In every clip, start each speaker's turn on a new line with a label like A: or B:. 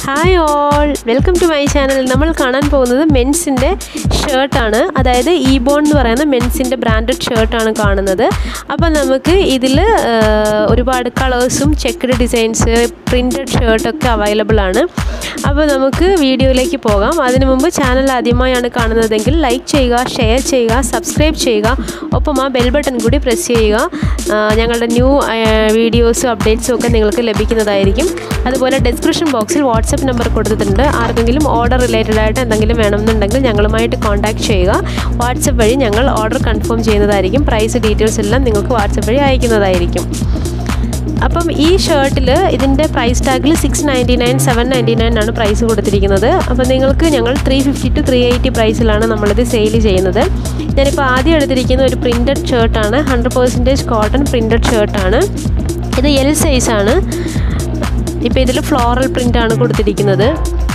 A: hi all welcome to my channel നമ്മൾ കാണാൻ പോകുന്നത് മെൻസിൻ്റെ ഷർട്ടാണ് അതായത് ഈ ബോൺ എന്ന് പറയുന്ന മെൻസിൻ്റെ ബ്രാൻഡഡ് ഷർട്ടാണ് കാണുന്നത് അപ്പോൾ നമുക്ക് ഇതിൽ ഒരുപാട് കളേഴ്സും ചെക്കഡ് ഡിസൈൻസ് പ്രിൻറ്റഡ് ഷർട്ടൊക്കെ അവൈലബിൾ ആണ് അപ്പോൾ നമുക്ക് വീഡിയോയിലേക്ക് പോകാം അതിനു മുമ്പ് ചാനൽ ആദ്യമായാണ് കാണുന്നതെങ്കിൽ ലൈക്ക് ചെയ്യുക ഷെയർ ചെയ്യുക സബ്സ്ക്രൈബ് ചെയ്യുക ഒപ്പം ആ ബെൽ ബട്ടൺ കൂടി പ്രസ് ചെയ്യുക ഞങ്ങളുടെ ന്യൂ വീഡിയോസും അപ്ഡേറ്റ്സും ഒക്കെ നിങ്ങൾക്ക് ലഭിക്കുന്നതായിരിക്കും അതുപോലെ ഡിസ്ക്രിപ്ഷൻ ബോക്സിൽ വാട്സപ്പ് നമ്പർ കൊടുത്തിട്ടുണ്ട് ആർക്കെങ്കിലും ഓർഡർ റിലേറ്റഡ് ആയിട്ട് എന്തെങ്കിലും വേണമെന്നുണ്ടെങ്കിൽ ഞങ്ങളുമായിട്ട് കോൺടാക്ട് ചെയ്യുക വാട്സപ്പ് വഴി ഞങ്ങൾ ഓർഡർ കൺഫേം ചെയ്യുന്നതായിരിക്കും പ്രൈസ് ഡീറ്റെയിൽസ് എല്ലാം നിങ്ങൾക്ക് വാട്സപ്പ് വഴി അയക്കുന്നതായിരിക്കും അപ്പം ഈ ഷർട്ടിൽ ഇതിൻ്റെ പ്രൈസ് ടാഗിൽ six ninety nine seven ninety nine ആണ് പ്രൈസ് കൊടുത്തിരിക്കുന്നത് അപ്പോൾ നിങ്ങൾക്ക് ഞങ്ങൾ three fifty to three eighty പ്രൈസിലാണ് നമ്മളിത് സെയിൽ ചെയ്യുന്നത് ഞാനിപ്പോൾ ആദ്യം എടുത്തിരിക്കുന്ന ഒരു പ്രിൻറ്റഡ് ഷർട്ടാണ് ഹൺഡ്രഡ് പെർസെൻറ്റേജ് കോട്ടൺ പ്രിൻറ്റഡ് ഷർട്ടാണ് ഇത് എൽ സൈസാണ് ഇപ്പോൾ ഇതിൽ ഫ്ലോറൽ പ്രിൻ്റാണ് കൊടുത്തിരിക്കുന്നത്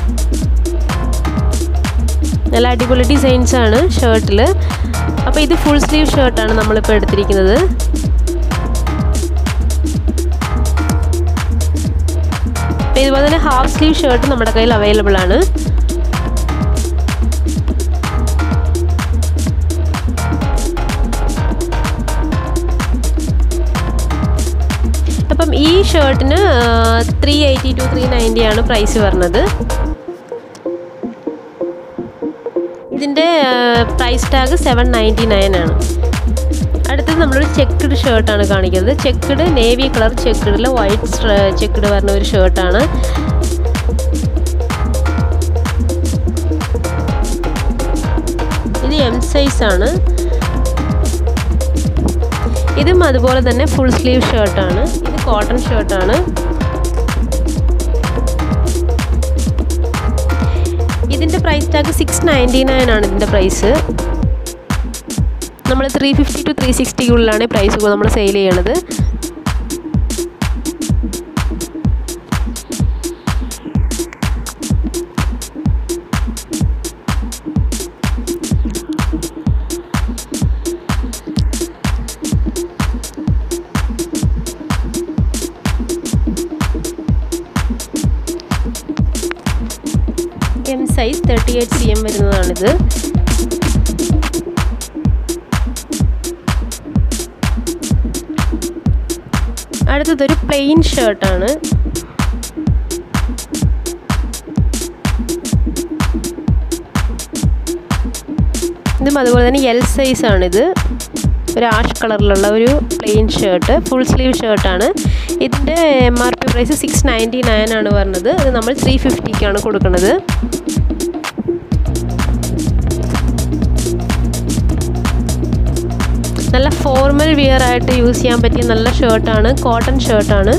A: നല്ല അടിപൊളി ഡിസൈൻസ് ആണ് ഷർട്ടിൽ അപ്പോൾ ഇത് ഫുൾ സ്ലീവ് ഷർട്ടാണ് നമ്മളിപ്പോൾ എടുത്തിരിക്കുന്നത് ഇതുപോലെ തന്നെ ഹാഫ് സ്ലീവ് ഷർട്ട് നമ്മുടെ കയ്യിൽ അവൈലബിൾ ആണ് അപ്പം ഈ ഷർട്ടിന് three eighty to three ninety ആണ് പ്രൈസ് വരുന്നത് ഇതിൻ്റെ price tag seven ninety nine ആണ് അടുത്തത് നമ്മളൊരു ചെക്ക്ഡ് ഷർട്ടാണ് കാണിക്കുന്നത് ചെക്ക്ഡ് നേവി കളർ ചെക്ക്ഡിൽ വൈറ്റ് ചെക്ക്ഡ് വരുന്ന ഒരു ഷർട്ടാണ് ഇത് എം സൈസ് ആണ് ഇതും അതുപോലെ തന്നെ ഫുൾ സ്ലീവ് ഷർട്ടാണ് ഇത് കോട്ടൺ ഷർട്ടാണ് ഇതിൻ്റെ price tag six ninety nine ആണ് ഇതിൻ്റെ പ്രൈസ് നമ്മൾ ത്രീ ഫിഫ്റ്റി ടു ത്രീ സിക്സ്റ്റിക്കുള്ളിലാണ് പ്രൈസ് നമ്മൾ സെയിൽ ചെയ്യണത് M size thirty eight C M വരുന്നതാണിത് അടുത്തതൊരു പ്ലെയിൻ ഷർട്ടാണ് ഇതും അതുപോലെ തന്നെ എൽ സൈസ് ആണിത് ഒരു ആഷ് കളറിലുള്ള ഒരു പ്ലെയിൻ ഷർട്ട് ഫുൾ സ്ലീവ് ഷർട്ടാണ് ഇതിൻ്റെ M R P price six ninety nine ആണ് പറഞ്ഞത് ഇത് നമ്മൾ ത്രീ ഫിഫ്റ്റിക്കാണ് കൊടുക്കുന്നത് നല്ല ഫോർമൽ വിയർ ആയിട്ട് യൂസ് ചെയ്യാൻ പറ്റിയ നല്ല ഷർട്ടാണ് കോട്ടൺ ഷർട്ടാണ്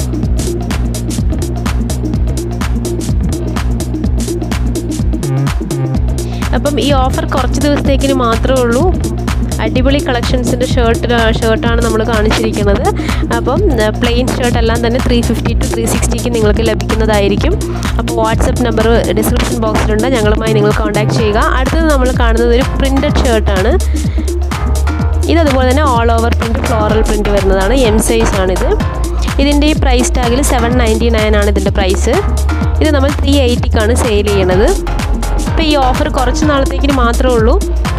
A: അപ്പം ഈ ഓഫർ കുറച്ച് ദിവസത്തേക്കിന് മാത്രമേ ഉള്ളൂ അടിപൊളി കളക്ഷൻസിൻ്റെ ഷർട്ട് ഷർട്ടാണ് നമ്മൾ കാണിച്ചിരിക്കുന്നത് അപ്പം പ്ലെയിൻ ഷർട്ട് എല്ലാം തന്നെ ത്രീ ഫിഫ്റ്റി ടു ത്രീ സിക്സ്റ്റിക്ക് നിങ്ങൾക്ക് ലഭിക്കുന്നതായിരിക്കും അപ്പോൾ വാട്സപ്പ് നമ്പർ ഡിസ്ക്രിപ്ഷൻ ബോക്സിലുണ്ട് ഞങ്ങളുമായി നിങ്ങൾ കോൺടാക്ട് ചെയ്യുക അടുത്തത് നമ്മൾ കാണുന്നത് ഒരു പ്രിൻറ്റഡ് ഷർട്ടാണ് ഇതതുപോലെ തന്നെ all over print floral print വരുന്നതാണ് എം സൈസ് ആണിത് ഇതിൻ്റെ ഈ പ്രൈസ് ടാഗിൽ സെവൻ നയൻറ്റി നയൻ ആണ് ഇതിൻ്റെ പ്രൈസ് ഇത് നമ്മൾ ത്രീ എയ്റ്റിക്കാണ് സെയിൽ ചെയ്യണത് ഇപ്പോൾ ഈ ഓഫർ കുറച്ച് നാളത്തേക്കിന് മാത്രമേ ഉള്ളൂ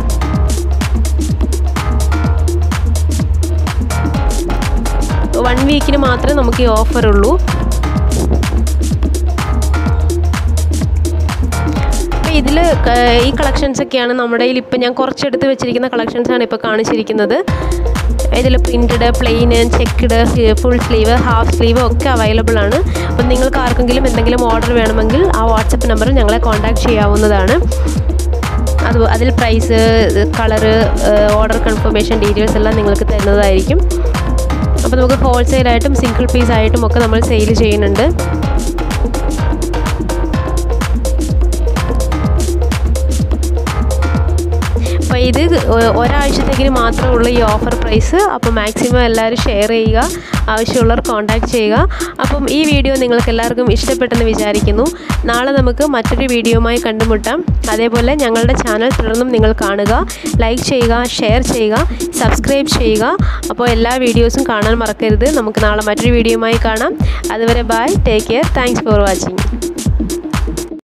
A: വൺ വീക്കിന് മാത്രമേ നമുക്ക് ഈ ഓഫർ ഉള്ളൂ ഇതിൽ ഈ കളക്ഷൻസ് ഒക്കെയാണ് നമ്മുടെ കയ്യിൽ ഇപ്പം ഞാൻ കുറച്ചെടുത്ത് വെച്ചിരിക്കുന്ന കളക്ഷൻസാണ് ഇപ്പോൾ കാണിച്ചിരിക്കുന്നത് ഇതിൽ printed plain checked full sleeve half sleeve ഒക്കെ അവൈലബിൾ ആണ് അപ്പം നിങ്ങൾക്ക് ആർക്കെങ്കിലും എന്തെങ്കിലും ഓർഡർ വേണമെങ്കിൽ ആ വാട്സപ്പ് നമ്പറിൽ ഞങ്ങളെ കോൺടാക്ട് ചെയ്യാവുന്നതാണ് അത് അതിൽ price colour order confirmation details എല്ലാം നിങ്ങൾക്ക് തരുന്നതായിരിക്കും അപ്പോൾ നമുക്ക് ഹോൾസെയിലായിട്ടും സിംഗിൾ പീസ് ആയിട്ടും ഒക്കെ നമ്മൾ സെയിൽ ചെയ്യുന്നുണ്ട് അപ്പോൾ ഇത് ഒരാഴ്ചത്തേക്കിന് മാത്രമേ ഉള്ളൂ ഈ ഓഫർ പ്രൈസ് അപ്പോൾ മാക്സിമം എല്ലാവരും ഷെയർ ചെയ്യുക ആവശ്യമുള്ളവർ കോൺടാക്ട് ചെയ്യുക അപ്പം ഈ വീഡിയോ നിങ്ങൾക്ക് എല്ലാവർക്കും ഇഷ്ടപ്പെട്ടെന്ന് വിചാരിക്കുന്നു നാളെ നമുക്ക് മറ്റൊരു വീഡിയോയുമായി കണ്ടുമുട്ടാം അതേപോലെ ഞങ്ങളുടെ ചാനൽ തുടർന്നും നിങ്ങൾ കാണുക ലൈക്ക് ചെയ്യുക ഷെയർ ചെയ്യുക സബ്സ്ക്രൈബ് ചെയ്യുക അപ്പോൾ എല്ലാ വീഡിയോസും കാണാൻ മറക്കരുത് നമുക്ക് നാളെ മറ്റൊരു വീഡിയോയുമായി കാണാം അതുവരെ bye take care thanks for watching